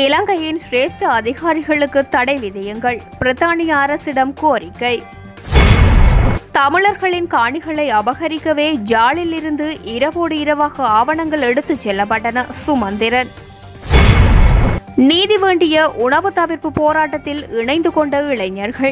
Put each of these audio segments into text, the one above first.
இலங்கையின் சிரேஷ்ட அதிகாரிகளுக்கு தடை விதியுங்கள் பிரித்தானிய அரசிடம் கோரிக்கை தமிழர்களின் காணிகளை அபகரிக்கவே ஜாலில் இருந்து இரவோடு இரவாக ஆவணங்கள் எடுத்துச் செல்லப்பட்டன சுமந்திரன் நீதி வேண்டிய உணவு தவிர்ப்பு போராட்டத்தில் இணைந்து கொண்ட இளைஞர்கள்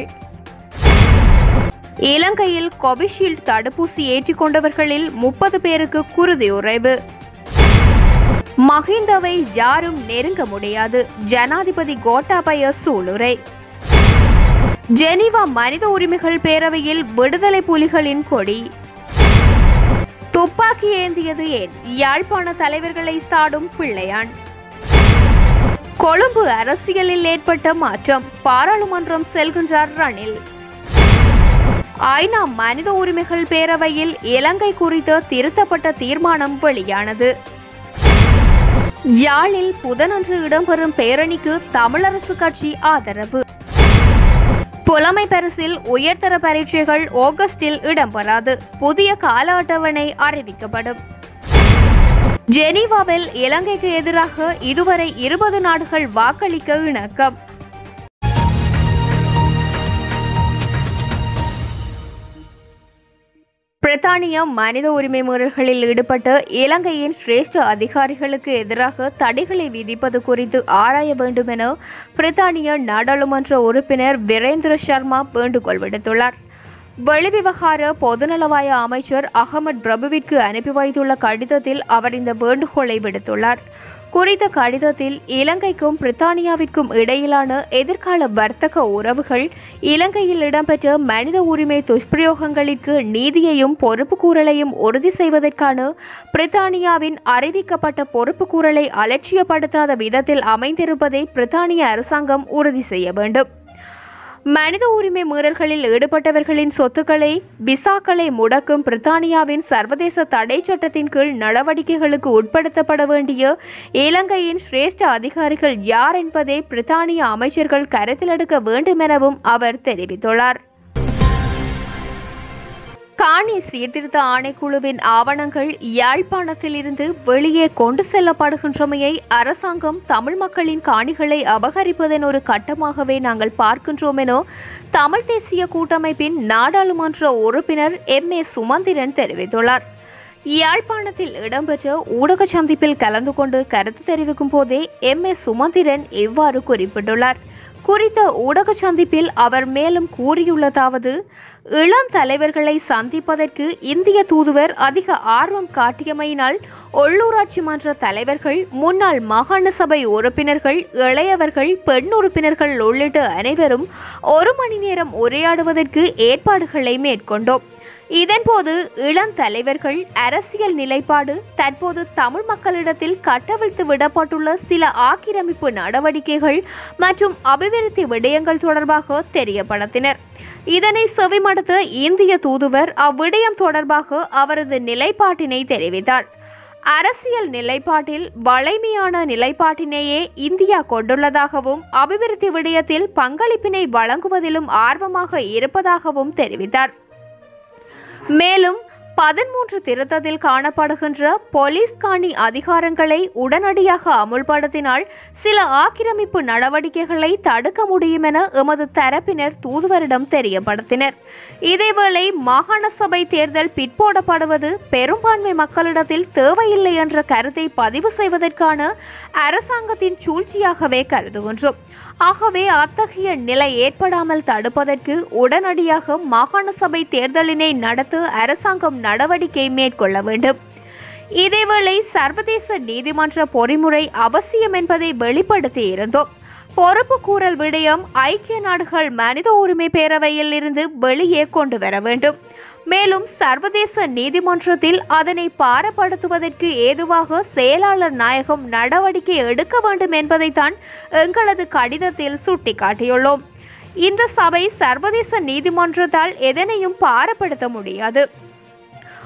இலங்கையில் கோவிஷீல்டு தடுப்பூசி ஏற்றிக்கொண்டவர்களில் முப்பது பேருக்கு குருதி உறைவு மஹிந்தவை யாரும் நெருங்க முடியாது ஜனாதிபதி கோட்டாபய சூளுரை ஜெனீவா மனித உரிமைகள் பேரவையில் விடுதலை புலிகளின் கொடி துப்பாக்கி ஏந்தியது ஏன் யாழ்ப்பாண தலைவர்களை சாடும் பிள்ளையான் கொழும்பு அரசியலில் ஏற்பட்ட மாற்றம் பாராளுமன்றம் செல்கின்றார் ரணில் ஐநா மனித உரிமைகள் பேரவையில் இலங்கை குறித்த திருத்தப்பட்ட தீர்மானம் வெளியானது யாழில் புதனன்று இடம்பெறும் பேரணிக்கு தமிழரசு கட்சி ஆதரவு புலமை பரிசில் உயர்தர பரீட்சைகள் ஆகஸ்டில் இடம்பெறாது புதிய கால அட்டவணை அறிவிக்கப்படும் ஜெனீவாவில் இலங்கைக்கு எதிராக இதுவரை இருபது நாடுகள் வாக்களிக்க இணக்கம் பிரித்தானிய மனித உரிமை மீறல்களில் ஈடுபட்ட இலங்கையின் சிரேஷ்ட அதிகாரிகளுக்கு எதிராக தடைகளை விதிப்பது குறித்து ஆராய வேண்டும் என பிரித்தானிய நாடாளுமன்ற உறுப்பினர் வீரேந்திர சர்மா வேண்டுகோள் விடுத்துள்ளார் வெளிவிவகார பொதுநலவாய அமைச்சர் அகமது பிரபுவிற்கு அனுப்பி வைத்துள்ள கடிதத்தில் அவர் இந்த வேண்டுகோளை விடுத்துள்ளார் குறித்த கடிதத்தில் இலங்கைக்கும் பிரித்தானியாவிற்கும் இடையிலான எதிர்கால வர்த்தக உறவுகள் இலங்கையில் இடம்பெற்ற மனித உரிமை துஷ்பிரயோகங்களிற்கு நீதியையும் பொறுப்புக்கூறலையும் உறுதி செய்வதற்கான பிரித்தானியாவின் அறிவிக்கப்பட்ட பொறுப்புக்கூறலை அலட்சியப்படுத்தாத விதத்தில் அமைந்திருப்பதை பிரித்தானிய அரசாங்கம் உறுதி செய்ய வேண்டும் மனித உரிமை மீறல்களில் ஈடுபட்டவர்களின் சொத்துக்களை விசாக்களை முடக்கும் பிரித்தானியாவின் சர்வதேச தடை சட்டத்தின் கீழ் நடவடிக்கைகளுக்கு உட்படுத்தப்பட வேண்டிய இலங்கையின் சிரேஷ்ட அதிகாரிகள் யார் என்பதை பிரித்தானிய அமைச்சர்கள் கருத்தில் எடுக்க வேண்டும் எனவும் அவர் தெரிவித்துள்ளார் காணி சீர்திருத்த ஆணைக்குழுவின் ஆவணங்கள் யாழ்ப்பாணத்திலிருந்து வெளியே கொண்டு செல்லப்படுகின்றமையை அரசாங்கம் தமிழ் மக்களின் காணிகளை அபகரிப்பதன் ஒரு கட்டமாகவே நாங்கள் பார்க்கின்றோம் என தமிழ் தேசிய கூட்டமைப்பின் நாடாளுமன்ற உறுப்பினர் எம் ஏ சுமந்திரன் தெரிவித்துள்ளார் யாழ்ப்பாணத்தில் இடம்பெற்ற ஊடக சந்திப்பில் கலந்து கொண்டு கருத்து தெரிவிக்கும் போதே எம் ஏ சுமந்திரன் இவ்வாறு குறிப்பிட்டுள்ளார் குறித்த ஊடக சந்திப்பில் அவர் மேலும் கூறியுள்ளதாவது இளம் தலைவர்களை சந்திப்பதற்கு இந்திய தூதுவர் அதிக ஆர்வம் காட்டியமையினால் உள்ளூராட்சி மன்ற தலைவர்கள் முன்னாள் மாகாண சபை உறுப்பினர்கள் இளையவர்கள் பெண் உறுப்பினர்கள் உள்ளிட்ட அனைவரும் ஒரு மணி நேரம் உரையாடுவதற்கு ஏற்பாடுகளை மேற்கொண்டோம் இதன்போது இளம் தலைவர்கள் அரசியல் நிலைப்பாடு தற்போது தமிழ் மக்களிடத்தில் கட்டவிழ்த்து விடப்பட்டுள்ள சில ஆக்கிரமிப்பு நடவடிக்கைகள் மற்றும் அபிவிருத்தி விடயங்கள் தொடர்பாக தெரியப்படுத்தினர் இதனை செவிமடுத்த இந்திய தூதுவர் அவ்விடயம் தொடர்பாக அவரது நிலைப்பாட்டினை தெரிவித்தார் அரசியல் நிலைப்பாட்டில் வளைமையான நிலைப்பாட்டினையே இந்தியா கொண்டுள்ளதாகவும் அபிவிருத்தி விடயத்தில் பங்களிப்பினை வழங்குவதிலும் ஆர்வமாக இருப்பதாகவும் தெரிவித்தார் மேலும் பதிமூன்று திருத்தத்தில் காணப்படுகின்ற போலீஸ் காணி அதிகாரங்களை உடனடியாக அமுல்படுத்தினால் சில ஆக்கிரமிப்பு நடவடிக்கைகளை தடுக்க முடியும் என எமது தரப்பினர் தூதுவரிடம் தெரியப்படுத்தினர் இதேவேளை மாகாண சபை தேர்தல் பிற்போடப்படுவது பெரும்பான்மை மக்களிடத்தில் தேவையில்லை என்ற கருத்தை பதிவு செய்வதற்கான அரசாங்கத்தின் சூழ்ச்சியாகவே கருதுகின்றோம் ஆகவே அத்தகைய நிலை ஏற்படாமல் தடுப்பதற்கு உடனடியாக மாகாண சபை தேர்தலினை நடத்த அரசாங்கம் நடவடிக்கை மேற்கொள்ள வேண்டும் இதேவேளை சர்வதேச நீதிமன்ற பொறிமுறை அவசியம் என்பதை வெளிப்படுத்தி இருந்தோம் பொறுப்பு கூறல் விடயம் ஐக்கிய நாடுகள் மனித உரிமை பேரவையில் இருந்து வெளியே கொண்டு வர வேண்டும் மேலும் சர்வதேச நீதிமன்றத்தில் அதனை பாரப்படுத்துவதற்கு ஏதுவாக செயலாளர் நாயகம் நடவடிக்கை எடுக்க வேண்டும் என்பதைத்தான் எங்களது கடிதத்தில் சுட்டிக்காட்டியுள்ளோம் இந்த சபை சர்வதேச நீதிமன்றத்தால் எதனையும் பாரப்படுத்த முடியாது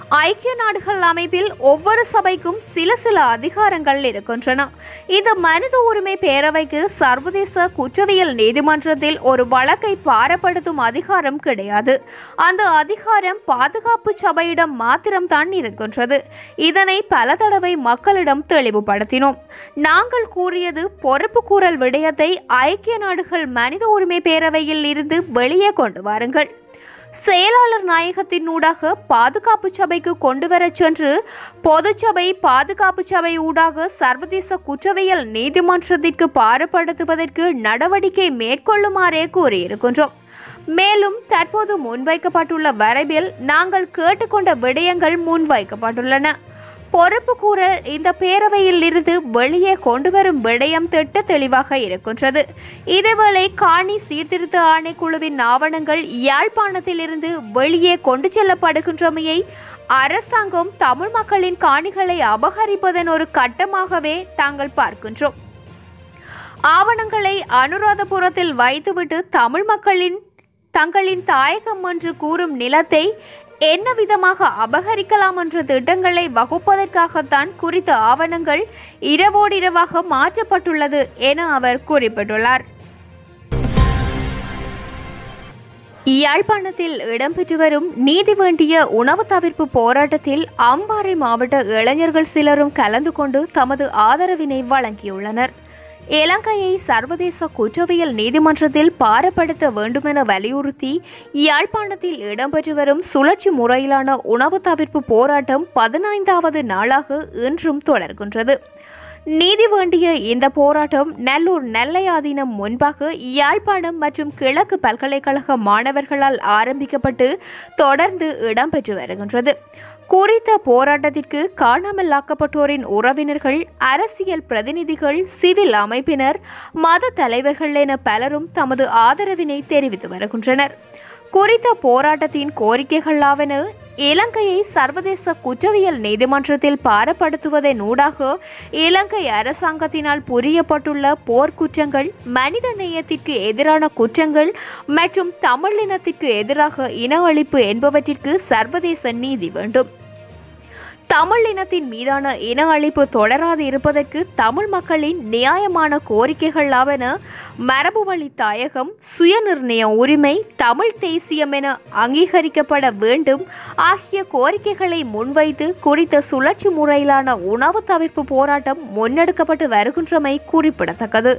ஐக்கிய நாடுகள் அமைப்பில் ஒவ்வொரு சபைக்கும் சில சில அதிகாரங்கள் இருக்கின்றன இந்த மனித உரிமை பேரவைக்கு சர்வதேச குற்றவியல் நீதிமன்றத்தில் ஒரு வழக்கை பாரப்படுத்தும் அதிகாரம் கிடையாது அந்த அதிகாரம் பாதுகாப்பு சபையிடம் மாத்திரம்தான் இருக்கின்றது இதனை பல தடவை மக்களிடம் தெளிவுபடுத்தினோம் நாங்கள் கூறியது பொறுப்பு கூறல் விடயத்தை ஐக்கிய நாடுகள் மனித உரிமை பேரவையில் இருந்து வெளியே கொண்டு வாருங்கள் செயலாளர் நாயகத்தின் ஊடாக பாதுகாப்பு சபைக்கு கொண்டு வரச் சென்று பொதுச்சபை பாதுகாப்பு சபை ஊடாக சர்வதேச குற்றவியல் நீதிமன்றத்திற்கு பாரப்படுத்துவதற்கு நடவடிக்கை மேற்கொள்ளுமாறே கூறியிருக்கின்றோம் மேலும் தற்போது முன்வைக்கப்பட்டுள்ள வரைவில் நாங்கள் கேட்டுக்கொண்ட விடயங்கள் முன்வைக்கப்பட்டுள்ளன பொறுப்பு கூறல் இந்த பேரவையில் இருந்து வெளியே கொண்டு வரும் விடயம் திட்ட தெளிவாக இருக்கின்றது இதேவேளை காணி சீர்திருத்த ஆணைக்குழுவின் ஆவணங்கள் யாழ்ப்பாணத்திலிருந்து வெளியே கொண்டு செல்லப்படுகின்றமையை அரசாங்கம் தமிழ் மக்களின் காணிகளை அபகரிப்பதன் ஒரு கட்டமாகவே தாங்கள் பார்க்கின்றோம் ஆவணங்களை அனுராதபுரத்தில் வைத்துவிட்டு தமிழ் மக்களின் தங்களின் தாயகம் என்று கூறும் நிலத்தை என்ன விதமாக அபகரிக்கலாம் என்ற திட்டங்களை வகுப்பதற்காகத்தான் குறித்த ஆவணங்கள் இரவோடிரவாக மாற்றப்பட்டுள்ளது என அவர் குறிப்பிட்டுள்ளார் யாழ்ப்பாணத்தில் இடம்பெற்று வரும் நீதி வேண்டிய உணவு தவிர்ப்பு போராட்டத்தில் அம்பாறை மாவட்ட இளைஞர்கள் சிலரும் கலந்து கொண்டு தமது ஆதரவினை வழங்கியுள்ளனர் இலங்கையை சர்வதேச குற்றவியல் நீதிமன்றத்தில் பாரப்படுத்த வேண்டுமென வலியுறுத்தி யாழ்ப்பாணத்தில் இடம்பெற்று வரும் சுழற்சி முறையிலான உணவு தவிர்ப்பு போராட்டம் பதினைந்தாவது நாளாக இன்றும் தொடர்கின்றது நீதி வேண்டிய இந்த போராட்டம் நல்லூர் நெல்லையாதீனம் முன்பாக யாழ்ப்பாணம் மற்றும் கிழக்கு பல்கலைக்கழக மாணவர்களால் ஆரம்பிக்கப்பட்டு தொடர்ந்து இடம்பெற்று வருகின்றது குறித்த போராட்டத்திற்கு காணாமல் ஆக்கப்பட்டோரின் உறவினர்கள் அரசியல் பிரதிநிதிகள் சிவில் அமைப்பினர் மத தலைவர்கள் என பலரும் தமது ஆதரவினை தெரிவித்து வருகின்றனர் குறித்த போராட்டத்தின் கோரிக்கைகளாவன இலங்கையை சர்வதேச குற்றவியல் நீதிமன்றத்தில் பாரப்படுத்துவதன் ஊடாக இலங்கை அரசாங்கத்தினால் புரியப்பட்டுள்ள போர்க்குற்றங்கள் மனித நேயத்திற்கு எதிரான குற்றங்கள் மற்றும் தமிழினத்திற்கு எதிராக இன அழிப்பு என்பவற்றிற்கு சர்வதேச நீதி வேண்டும் தமிழ் இனத்தின் மீதான இன அழிப்பு தொடராது இருப்பதற்கு தமிழ் மக்களின் நியாயமான கோரிக்கைகளாவன மரபு வழி தாயகம் சுயநிர்ணய உரிமை தமிழ் தேசியம் என அங்கீகரிக்கப்பட வேண்டும் ஆகிய கோரிக்கைகளை முன்வைத்து குறித்த சுழற்சி முறையிலான உணவு தவிர்ப்பு போராட்டம் முன்னெடுக்கப்பட்டு வருகின்றமை குறிப்பிடத்தக்கது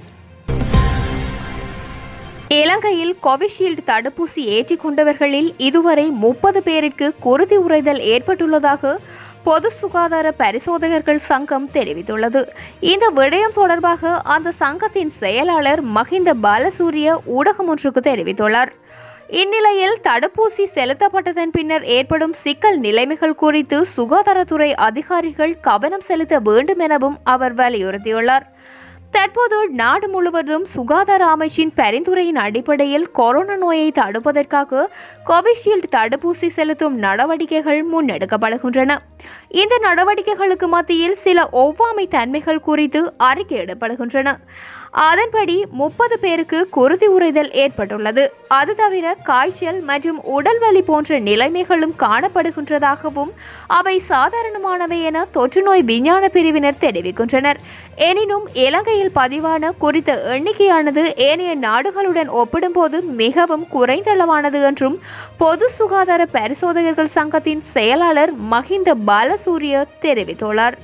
இலங்கையில் கோவிஷீல்டு தடுப்பூசி ஏற்றிக் கொண்டவர்களில் இதுவரை முப்பது பேருக்கு குருதி உறைதல் ஏற்பட்டுள்ளதாக பொது சுகாதார பரிசோதகர்கள் சங்கம் தெரிவித்துள்ளது இந்த விடயம் தொடர்பாக அந்த சங்கத்தின் செயலாளர் மஹிந்த பாலசூரிய ஊடகம் ஒன்றுக்கு தெரிவித்துள்ளார் இந்நிலையில் தடுப்பூசி செலுத்தப்பட்டதன் பின்னர் ஏற்படும் சிக்கல் நிலைமைகள் குறித்து சுகாதாரத்துறை அதிகாரிகள் கவனம் செலுத்த வேண்டும் எனவும் அவர் வலியுறுத்தியுள்ளார் தற்போது நாடு முழுவதும் சுகாதார அமைச்சின் பரிந்துரையின் அடிப்படையில் கொரோனா நோயை தடுப்பதற்காக கோவிஷீல்டு தடுப்பூசி செலுத்தும் நடவடிக்கைகள் முன்னெடுக்கப்படுகின்றன இந்த நடவடிக்கைகளுக்கு மத்தியில் சில ஒவ்வாமை தன்மைகள் குறித்து அறிக்கையிடப்படுகின்றன அதன்படி முப்பது பேருக்கு குருதி உறைதல் ஏற்பட்டுள்ளது அது தவிர காய்ச்சல் மற்றும் உடல்வலி போன்ற நிலைமைகளும் காணப்படுகின்றதாகவும் அவை சாதாரணமானவை என தொற்றுநோய் விஞ்ஞான பிரிவினர் தெரிவிக்கின்றனர் எனினும் இலங்கையில் பதிவான குறித்த எண்ணிக்கையானது ஏனைய நாடுகளுடன் ஒப்பிடும்போது மிகவும் குறைந்தளவானது என்றும் பொது சுகாதார பரிசோதகர்கள் சங்கத்தின் செயலாளர் மஹிந்த பாலசூரிய தெரிவித்துள்ளார்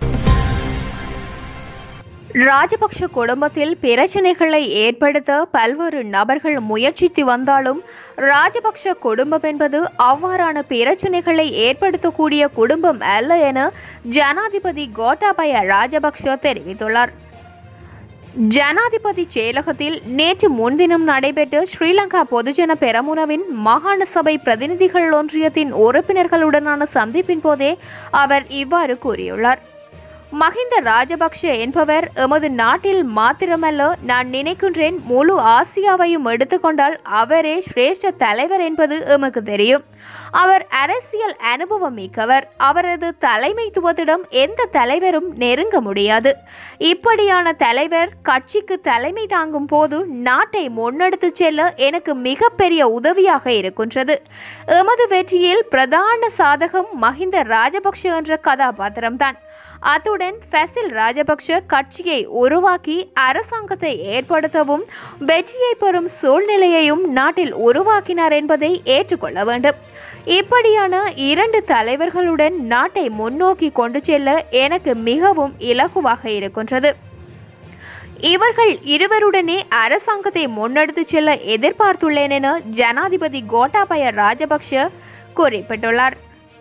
ராஜபக்ஷ குடும்பத்தில் பிரச்சனைகளை ஏற்படுத்த பல்வேறு நபர்கள் முயற்சித்து வந்தாலும் ராஜபக்ஷ குடும்பம் என்பது அவ்வாறான பிரச்சனைகளை ஏற்படுத்தக்கூடிய குடும்பம் அல்ல என ஜனாதிபதி கோட்டாபய ராஜபக்ஷ தெரிவித்துள்ளார் ஜனாதிபதி செயலகத்தில் நேற்று முன்தினம் நடைபெற்ற ஸ்ரீலங்கா பொதுஜன பெரமுனவின் மாகாண சபை பிரதிநிதிகள் ஒன்றியத்தின் உறுப்பினர்களுடனான சந்திப்பின் போதே அவர் இவ்வாறு கூறியுள்ளார் மஹிந்த ராஜபக்ஷ என்பவர் எமது நாட்டில் மாத்திரமல்ல நான் நினைக்கின்றேன் முழு ஆசியாவையும் எடுத்துக்கொண்டால் அவரே சிரேஷ்ட தலைவர் என்பது எமக்கு தெரியும் அவர் அரசியல் அனுபவம் மிக்கவர் அவரது தலைமைத்துவத்திடம் எந்த தலைவரும் நெருங்க முடியாது இப்படியான தலைவர் கட்சிக்கு தலைமை தாங்கும் போது நாட்டை முன்னெடுத்து செல்ல எனக்கு மிகப்பெரிய உதவியாக இருக்கின்றது எமது வெற்றியில் பிரதான சாதகம் மஹிந்த ராஜபக்ஷ என்ற கதாபாத்திரம்தான் அத்துடன் ஃபெசில் ராஜபக்ஷ கட்சியை உருவாக்கி அரசாங்கத்தை ஏற்படுத்தவும் வெற்றியை பெறும் சூழ்நிலையையும் நாட்டில் உருவாக்கினார் என்பதை ஏற்றுக்கொள்ள வேண்டும் இப்படியான இரண்டு தலைவர்களுடன் நாட்டை முன்னோக்கி கொண்டு செல்ல எனக்கு மிகவும் இலகுவாக இருக்கின்றது இவர்கள் இருவருடனே அரசாங்கத்தை முன்னெடுத்து செல்ல எதிர்பார்த்துள்ளேன் என ஜனாதிபதி கோட்டாபய ராஜபக்ஷ குறிப்பிட்டுள்ளார்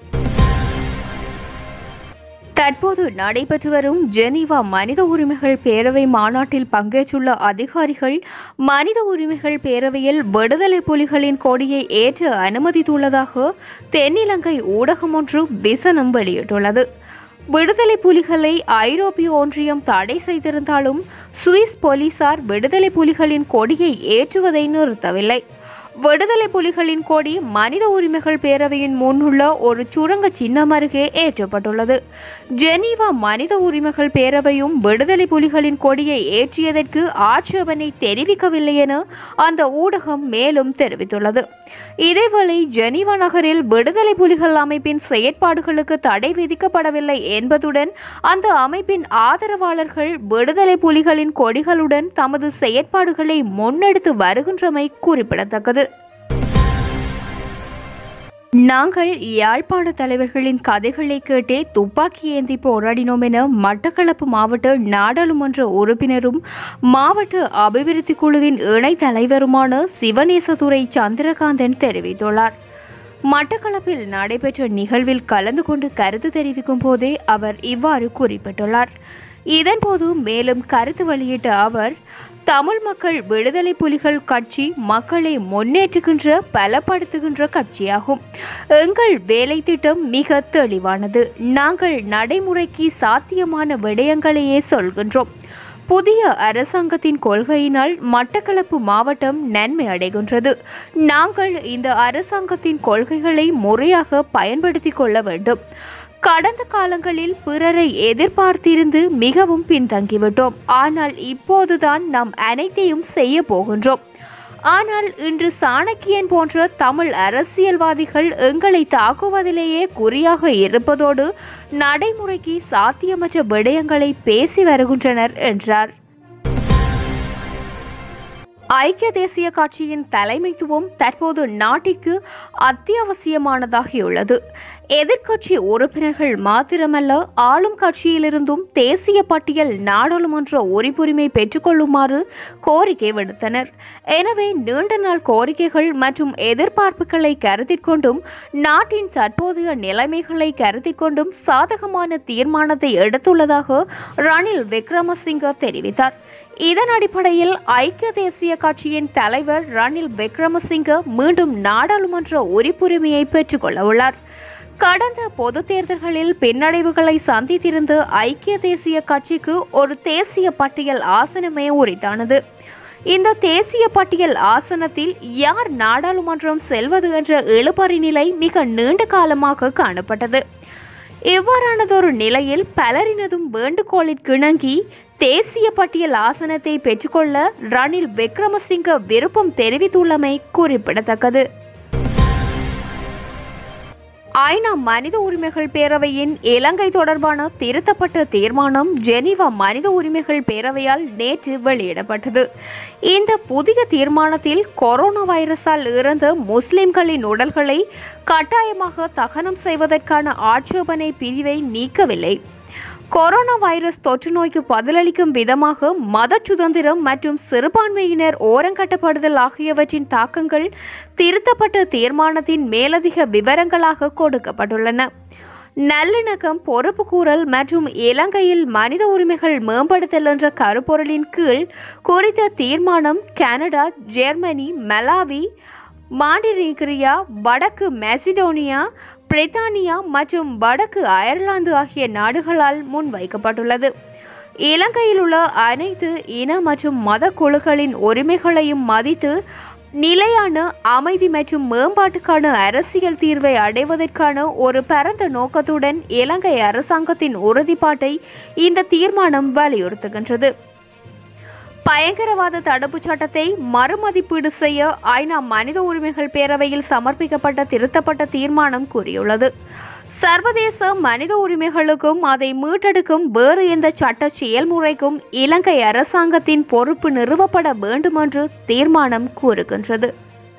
தற்போது நடைபெற்று வரும் ஜெனீவா மனித உரிமைகள் பேரவை மாநாட்டில் பங்கேற்றுள்ள அதிகாரிகள் மனித உரிமைகள் பேரவையில் விடுதலை புலிகளின் கொடியை ஏற்ற அனுமதித்துள்ளதாக தென்னிலங்கை ஊடகம் ஒன்று விசனம் வெளியிட்டுள்ளது விடுதலை புலிகளை ஐரோப்பிய ஒன்றியம் தடை செய்திருந்தாலும் சுவிஸ் போலீசார் விடுதலை புலிகளின் கொடியை ஏற்றுவதை நிறுத்தவில்லை விடுதலை புலிகளின் கொடி மனித உரிமைகள் பேரவையின் முன்னுள்ள ஒரு சுரங்க சின்னம் அருகே ஏற்றப்பட்டுள்ளது ஜெனீவா மனித உரிமைகள் பேரவையும் விடுதலை புலிகளின் கொடியை ஏற்றியதற்கு ஆட்சேபனை தெரிவிக்கவில்லை என அந்த ஊடகம் மேலும் தெரிவித்துள்ளது இதேவேளை ஜெனீவா நகரில் விடுதலை புலிகள் அமைப்பின் செயற்பாடுகளுக்கு தடை விதிக்கப்படவில்லை என்பதுடன் அந்த அமைப்பின் ஆதரவாளர்கள் விடுதலை புலிகளின் கொடிகளுடன் தமது செயற்பாடுகளை முன்னெடுத்து வருகின்றமை குறிப்பிடத்தக்கது நாங்கள் யாழ்ப்பாண தலைவர்களின் கதைகளை கேட்டே துப்பாக்கி ஏந்தி போராடினோம் என மட்டக்களப்பு மாவட்ட நாடாளுமன்ற உறுப்பினரும் மாவட்ட அபிவிருத்தி குழுவின் இணைத் தலைவருமான சிவநேசதுரை சந்திரகாந்தன் தெரிவித்துள்ளார் மட்டக்களப்பில் நடைபெற்ற நிகழ்வில் கலந்து கொண்டு கருத்து தெரிவிக்கும் போதே அவர் இவ்வாறு குறிப்பிட்டுள்ளார் இதன்போது மேலும் கருத்து வெளியிட்ட அவர் தமிழ் மக்கள் விடுதலை புலிகள் கட்சி மக்களை முன்னேற்றுகின்ற பலப்படுத்துகின்ற கட்சியாகும் எங்கள் வேலை திட்டம் மிக தெளிவானது நாங்கள் நடைமுறைக்கு சாத்தியமான விடயங்களையே சொல்கின்றோம் புதிய அரசாங்கத்தின் கொள்கையினால் மட்டக்களப்பு மாவட்டம் நன்மை அடைகின்றது நாங்கள் இந்த அரசாங்கத்தின் கொள்கைகளை முறையாக பயன்படுத்திக் கொள்ள வேண்டும் கடந்த காலங்களில் பிறரை எதிர்பார்த்திருந்து மிகவும் பின்தங்கிவிட்டோம் ஆனால் இப்போதுதான் நாம் அனைத்தையும் செய்ய போகின்றோம் ஆனால் இன்று சாணக்கியன் போன்ற தமிழ் அரசியல்வாதிகள் எங்களை தாக்குவதிலேயே குறியாக இருப்பதோடு நடைமுறைக்கு சாத்தியமற்ற விடயங்களை பேசி வருகின்றனர் என்றார் ஐக்கிய தேசிய கட்சியின் தலைமைத்துவம் தற்போது நாட்டிற்கு அத்தியாவசியமானதாகியுள்ளது எதிர்க்கட்சி உறுப்பினர்கள் மாத்திரமல்ல ஆளும் கட்சியிலிருந்தும் தேசிய பட்டியல் நாடாளுமன்ற உறுப்புரிமை பெற்றுக்கொள்ளுமாறு கோரிக்கை விடுத்தனர் எனவே நீண்ட நாள் கோரிக்கைகள் மற்றும் எதிர்பார்ப்புகளை கருத்தில் கொண்டும் நாட்டின் தற்போதைய நிலைமைகளை கருத்தில் கொண்டும் சாதகமான தீர்மானத்தை எடுத்துள்ளதாக ரணில் விக்ரமசிங்க தெரிவித்தார் இதன் அடிப்படையில் ஐக்கிய தேசிய கட்சியின் தலைவர் ரணில் விக்ரமசிங்க மீண்டும் நாடாளுமன்ற உறுப்புரிமையை பெற்றுக்கொள்ள உள்ளார் கடந்த பொது தேர்தல்களில் பின்னடைவுகளை சந்தித்திருந்த ஐக்கிய தேசிய கட்சிக்கு ஒரு தேசிய பட்டியல் ஆசனமே உரித்தானது இந்த தேசிய பட்டியல் ஆசனத்தில் யார் நாடாளுமன்றம் செல்வது என்ற இழுபறி நிலை மிக நீண்ட காலமாக காணப்பட்டது இவ்வாறானதொரு நிலையில் பலரினதும் வேண்டுகோளிற்கிணங்கி தேசிய பட்டியல் ஆசனத்தை பெற்றுக்கொள்ள ரணில் விக்ரமசிங்க விருப்பம் தெரிவித்துள்ளமை குறிப்பிடத்தக்கது ஐநா மனித உரிமைகள் பேரவையின் இலங்கை தொடர்பான திருத்தப்பட்ட தீர்மானம் ஜெனீவா மனித உரிமைகள் பேரவையால் நேற்று வெளியிடப்பட்டது இந்த புதிய தீர்மானத்தில் கொரோனா வைரஸால் இறந்த முஸ்லிம்களின் உடல்களை கட்டாயமாக தகனம் செய்வதற்கான ஆட்சேபனை பிரிவை நீக்கவில்லை கொரோனா வைரஸ் தொற்று நோய்க்கு பதிலளிக்கும் விதமாக மத சுதந்திரம் மற்றும் சிறுபான்மையினர் ஓரங்கட்டப்படுதல் ஆகியவற்றின் தாக்கங்கள் திருத்தப்பட்ட தீர்மானத்தின் மேலதிக விவரங்களாக கொடுக்கப்பட்டுள்ளன நல்லிணக்கம் பொறுப்புக்கூறல் மற்றும் இலங்கையில் மனித உரிமைகள் மேம்படுத்தல் என்ற கருப்பொருளின் கீழ் குறித்த தீர்மானம் கனடா ஜெர்மனி மலாவி மாண்டினீக்ரியா வடக்கு மெசிடோனியா பிரித்தானியா மற்றும் வடக்கு அயர்லாந்து ஆகிய நாடுகளால் முன்வைக்கப்பட்டுள்ளது இலங்கையில் உள்ள அனைத்து இன மற்றும் மத குழுக்களின் உரிமைகளையும் மதித்து நிலையான அமைதி மற்றும் மேம்பாட்டுக்கான அரசியல் தீர்வை அடைவதற்கான ஒரு பரந்த நோக்கத்துடன் இலங்கை அரசாங்கத்தின் உறுதிப்பாட்டை இந்த தீர்மானம் வலியுறுத்துகின்றது பயங்கரவாத தடுப்புச் சட்டத்தை மறுமதிப்பீடு செய்ய ஐநா மனித உரிமைகள் பேரவையில் சமர்ப்பிக்கப்பட்ட திருத்தப்பட்ட தீர்மானம் கூறியுள்ளது சர்வதேச மனித உரிமைகளுக்கும் அதை மீட்டெடுக்கும் வேறு எந்த சட்ட செயல்முறைக்கும் இலங்கை அரசாங்கத்தின் பொறுப்பு நிறுவப்பட வேண்டுமென்று தீர்மானம் கூறுகின்றது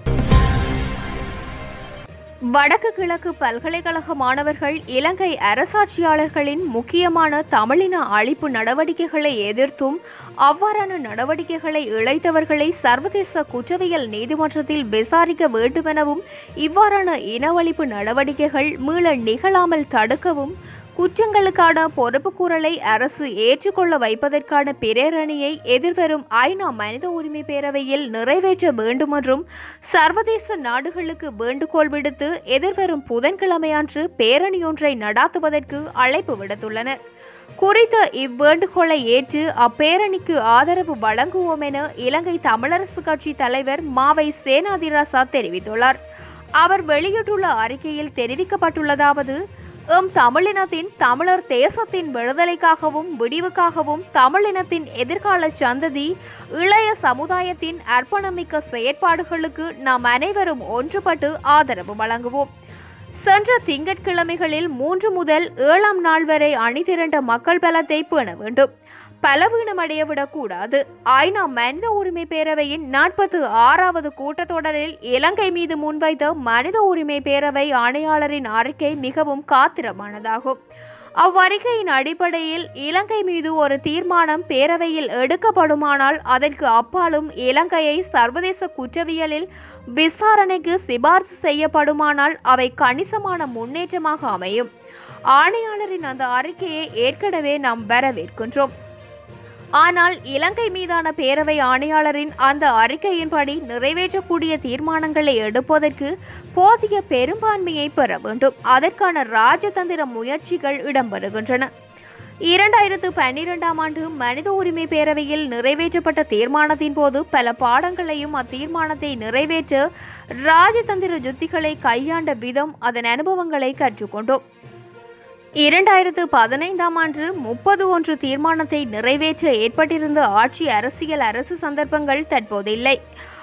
வடக்கு கிழக்கு பல்கலைக்கழக மாணவர்கள் இலங்கை அரசாட்சியாளர்களின் முக்கியமான தமிழின அழிப்பு நடவடிக்கைகளை எதிர்த்தும் அவ்வாறான நடவடிக்கைகளை இழைத்தவர்களை சர்வதேச குற்றவியல் நீதிமன்றத்தில் விசாரிக்க வேண்டுமெனவும் இவ்வாறான இனவழிப்பு நடவடிக்கைகள் மீள நிகழாமல் தடுக்கவும் குற்றங்களுக்கான பொறுப்புக்கூறலை அரசு ஏற்றுக்கொள்ள வைப்பதற்கான பிரேரணையை எதிர்வரும் ஐநா மனித உரிமை பேரவையில் நிறைவேற்ற வேண்டுமென்றும் சர்வதேச நாடுகளுக்கு வேண்டுகோள் விடுத்து எதிர்வரும் புதன்கிழமையன்று பேரணியொன்றை நடாத்துவதற்கு அழைப்பு விடுத்துள்ளனர் குறித்த இவ்வேண்டுகோளை ஏற்று அப்பேரணிக்கு ஆதரவு வழங்குவோம் என இலங்கை தமிழரசு கட்சி தலைவர் மாவை சேனாதிராசா தெரிவித்துள்ளார் அவர் வெளியிட்டுள்ள அறிக்கையில் தெரிவிக்கப்பட்டுள்ளதாவது எம் தமிழினத்தின் தமிழர் தேசத்தின் விடுதலைக்காகவும் விடிவுக்காகவும் தமிழினத்தின் எதிர்கால சந்ததி இளைய சமுதாயத்தின் அர்ப்பணமிக்க செயற்பாடுகளுக்கு நாம் அனைவரும் ஒன்றுபட்டு ஆதரவு வழங்குவோம் சென்ற திங்கட்கிழமைகளில் மூன்று முதல் ஏழாம் நாள் வரை அணிதிரண்ட மக்கள் பலத்தை பேண வேண்டும் பலவீனமடைய விடக்கூடாது ஐநா மனித உரிமை பேரவையின் நாற்பத்து ஆறாவது கூட்டத்தொடரில் இலங்கை மீது முன்வைத்த மனித உரிமை பேரவை ஆணையாளரின் அறிக்கை மிகவும் காத்திரமானதாகும் அவ்வறிக்கையின் அடிப்படையில் இலங்கை மீது ஒரு தீர்மானம் பேரவையில் எடுக்கப்படுமானால் அதற்கு அப்பாலும் இலங்கையை சர்வதேச குற்றவியலில் விசாரணைக்கு சிபார்சு செய்யப்படுமானால் அவை கணிசமான முன்னேற்றமாக அமையும் ஆணையாளரின் அந்த அறிக்கையை ஏற்கனவே நாம் வரவேற்கின்றோம் ஆனால் இலங்கை மீதான பேரவை ஆணையாளரின் அந்த அறிக்கையின்படி நிறைவேற்றக்கூடிய தீர்மானங்களை எடுப்பதற்கு போதிய பெரும்பான்மையை பெற வேண்டும் அதற்கான ராஜதந்திர முயற்சிகள் இடம்பெறுகின்றன இரண்டாயிரத்து பன்னிரெண்டாம் ஆண்டு மனித உரிமை பேரவையில் நிறைவேற்றப்பட்ட தீர்மானத்தின் போது பல பாடங்களையும் அத்தீர்மானத்தை நிறைவேற்ற ராஜதந்திர யுத்திகளை கையாண்ட விதம் அதன் அனுபவங்களை கற்றுக்கொண்டோம் இரண்டாயிரத்து பதினைந்தாம் ஆண்டு முப்பது ஒன்று தீர்மானத்தை நிறைவேற்ற ஏற்பட்டிருந்த ஆட்சி அரசியல் அரசு சந்தர்ப்பங்கள் தற்போதில்லை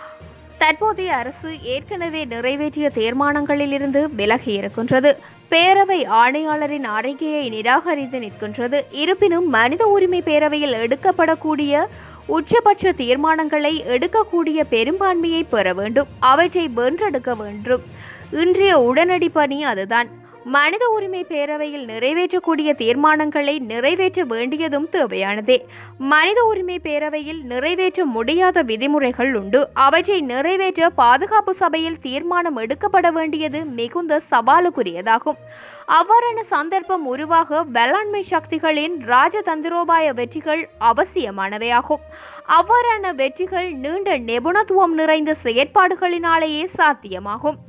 தற்போதைய அரசு ஏற்கனவே நிறைவேற்றிய தீர்மானங்களிலிருந்து விலகி இருக்கின்றது பேரவை ஆணையாளரின் அறிக்கையை நிராகரித்து நிற்கின்றது இருப்பினும் மனித உரிமை பேரவையில் எடுக்கப்படக்கூடிய உச்சபட்ச தீர்மானங்களை எடுக்கக்கூடிய பெரும்பான்மையை பெற வேண்டும் அவற்றை வென்றெடுக்க வேண்டும் இன்றைய உடனடி பணி அதுதான் மனித உரிமை பேரவையில் நிறைவேற்றக்கூடிய தீர்மானங்களை நிறைவேற்ற வேண்டியதும் தேவையானதே மனித உரிமை பேரவையில் நிறைவேற்ற முடியாத விதிமுறைகள் உண்டு அவற்றை நிறைவேற்ற பாதுகாப்பு சபையில் தீர்மானம் எடுக்கப்பட வேண்டியது மிகுந்த சவாலுக்குரியதாகும் அவ்வாறான சந்தர்ப்பம் உருவாக வேளாண்மை சக்திகளின் ராஜதந்திரோபாய வெற்றிகள் அவசியமானவையாகும் அவ்வாறான வெற்றிகள் நீண்ட நிபுணத்துவம் நிறைந்த செயற்பாடுகளினாலேயே சாத்தியமாகும்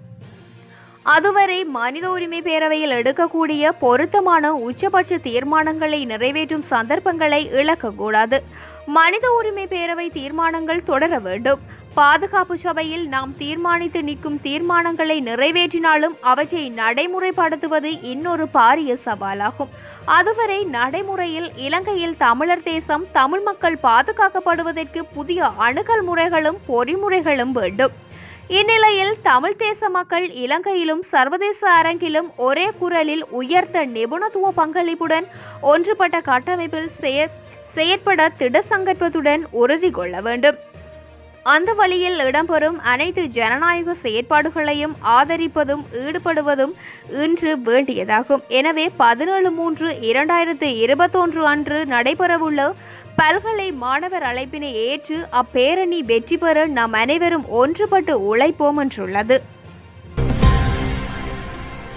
அதுவரை மனித உரிமை பேரவையில் எடுக்கக்கூடிய பொருத்தமான உச்சபட்ச தீர்மானங்களை நிறைவேற்றும் சந்தர்ப்பங்களை இழக்கக்கூடாது மனித உரிமை பேரவை தீர்மானங்கள் தொடர வேண்டும் பாதுகாப்பு சபையில் நாம் தீர்மானித்து நிற்கும் தீர்மானங்களை நிறைவேற்றினாலும் அவற்றை நடைமுறைப்படுத்துவது இன்னொரு பாரிய சவாலாகும் அதுவரை நடைமுறையில் இலங்கையில் தமிழர் தேசம் தமிழ் மக்கள் பாதுகாக்கப்படுவதற்கு புதிய அணுகல் முறைகளும் பொறிமுறைகளும் வேண்டும் இந்நிலையில் தமிழ் தேச மக்கள் இலங்கையிலும் சர்வதேச அரங்கிலும் ஒரே குரலில் உயர்த்த நிபுணத்துவ பங்களிப்புடன் ஒன்றுபட்ட கட்டமைப்பில் செய- செயற்பட திடசங்கற்பத்துடன் உறுதி கொள்ள வேண்டும் அந்த வழியில் இடம்பெறும் அனைத்து ஜனநாயக செயற்பாடுகளையும் ஆதரிப்பதும் ஈடுபடுவதும் இன்று வேண்டியதாகும் எனவே பதினேழு மூன்று இரண்டாயிரத்து இருபத்தொன்று அன்று நடைபெறவுள்ள பல்கலை மாணவர் அழைப்பினை ஏற்று அப்பேரணி வெற்றி பெற நாம் அனைவரும் ஒன்றுபட்டு உழைப்போம் என்றுள்ளது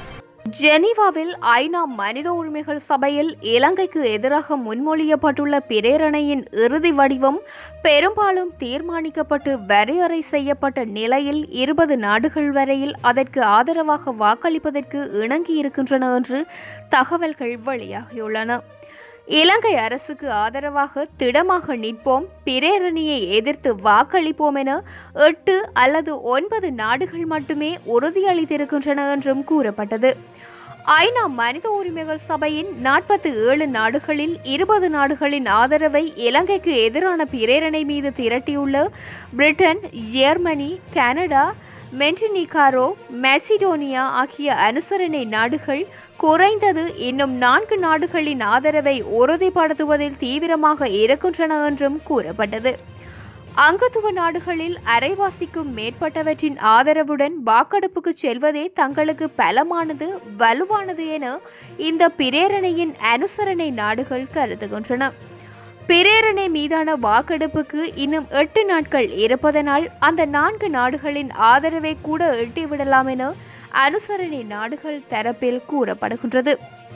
ஜெனீவாவில் ஐநா மனித உரிமைகள் சபையில் இலங்கைக்கு எதிராக முன்மொழியப்பட்டுள்ள பிரேரணையின் இறுதி வடிவம் பெரும்பாலும் தீர்மானிக்கப்பட்டு வரையறை செய்யப்பட்ட நிலையில் இருபது நாடுகள் வரையில் அதற்கு ஆதரவாக வாக்களிப்பதற்கு இணங்கியிருக்கின்றன என்று தகவல்கள் வெளியாகியுள்ளன இலங்கை அரசுக்கு ஆதரவாக திடமாக நிற்போம் பிரேரணியை எதிர்த்து வாக்களிப்போம் என எட்டு அல்லது ஒன்பது நாடுகள் மட்டுமே உறுதியளித்திருக்கின்றன என்றும் கூறப்பட்டது ஐநா மனித உரிமைகள் சபையின் நாற்பத்தி ஏழு நாடுகளில் இருபது நாடுகளின் ஆதரவை இலங்கைக்கு எதிரான பிரேரணை மீது திரட்டியுள்ள Britain Germany Canada Montenegro Macedonia ஆகிய அனுசரணை நாடுகள் குறைந்தது இன்னும் நான்கு நாடுகளின் ஆதரவை உறுதிப்படுத்துவதில் தீவிரமாக இருக்கின்றன என்றும் கூறப்பட்டது அங்கத்துவ நாடுகளில் அரைவாசிக்கும் மேற்பட்டவற்றின் ஆதரவுடன் வாக்கெடுப்புக்கு செல்வதே தங்களுக்கு பலமானது வலுவானது என இந்த பிரேரணையின் அனுசரணை நாடுகள் கருதுகின்றன பிரேரணை மீதான வாக்கெடுப்புக்கு இன்னும் எட்டு நாட்கள் இருப்பதனால் அந்த நான்கு நாடுகளின் ஆதரவை கூட எட்டிவிடலாம் என அனுசரணை நாடுகள் தரப்பில் கூறப்படுகின்றது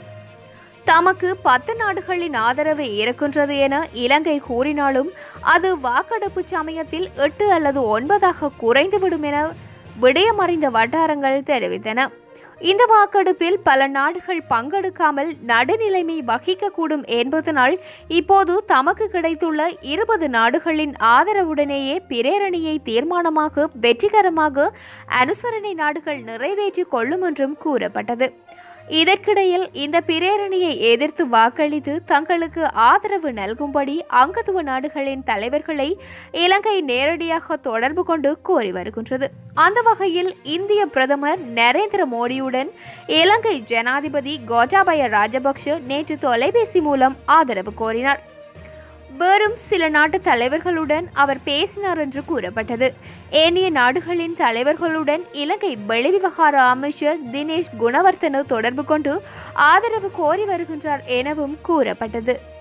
தமக்கு பத்து நாடுகளின் ஆதரவு இருக்கின்றது என இலங்கை கூறினாலும் அது வாக்கெடுப்பு சமயத்தில் எட்டு அல்லது ஒன்பதாக குறைந்துவிடும் என விடயமறிந்த வட்டாரங்கள் தெரிவித்தன இந்த வாக்கெடுப்பில் பல நாடுகள் பங்கெடுக்காமல் நடுநிலைமை வகிக்கக்கூடும் என்பதனால் இப்போது தமக்கு கிடைத்துள்ள இருபது நாடுகளின் ஆதரவுடனேயே பிரேரணியை தீர்மானமாக வெற்றிகரமாக அனுசரணை நாடுகள் நிறைவேற்றிக் கொள்ளும் என்றும் கூறப்பட்டது இதற்கிடையில் இந்த பிரேரணியை எதிர்த்து வாக்களித்து தங்களுக்கு ஆதரவு நல்கும்படி அங்கத்துவ நாடுகளின் தலைவர்களை இலங்கை நேரடியாக தொடர்பு கொண்டு கோரி வருகின்றது அந்த வகையில் இந்திய பிரதமர் நரேந்திர மோடியுடன் இலங்கை ஜனாதிபதி கோட்டாபய ராஜபக்ஷ நேற்று தொலைபேசி மூலம் ஆதரவு கோரினார் வெறும் சில நாட்டு தலைவர்களுடன் அவர் பேசினார் என்று கூறப்பட்டது ஏனைய நாடுகளின் தலைவர்களுடன் இலங்கை வெளிவிவகார அமைச்சர் தினேஷ் குணவர்த்தன தொடர்பு கொண்டு ஆதரவு கோரி வருகின்றார் எனவும் கூறப்பட்டது